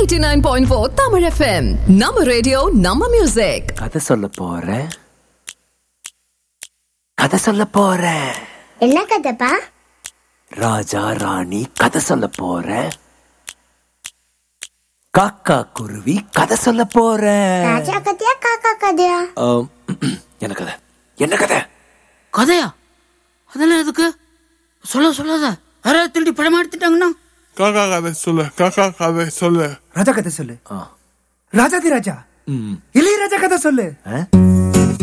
Eighty nine point four Tamil FM நம்ம radio நம்ம music கதை சொல்ல போறேன் கதை சொல்ல போறேன் என்ன கதைப்பா ராஜா ராணி கதை சொல்ல போறேன் காக்கா குருவி கதை சொல்ல போறேன் ராஜா கதையா காக்கா கதையா ஆம், என்ன கதை என்ன கதை கதையா அதெல்லாம் எதுக்கு சொல்ல சொல்லாத யாராவது திருடி படமா எடுத்துட்டாங்கன்னா காக்கா கதை சொல்லு காக்கா கதை சொல்லு ராஜா கதை சொல்லு ஆ. ராஜாதி ராஜா ம். இளையராஜா கதை சொல்லு ஆ?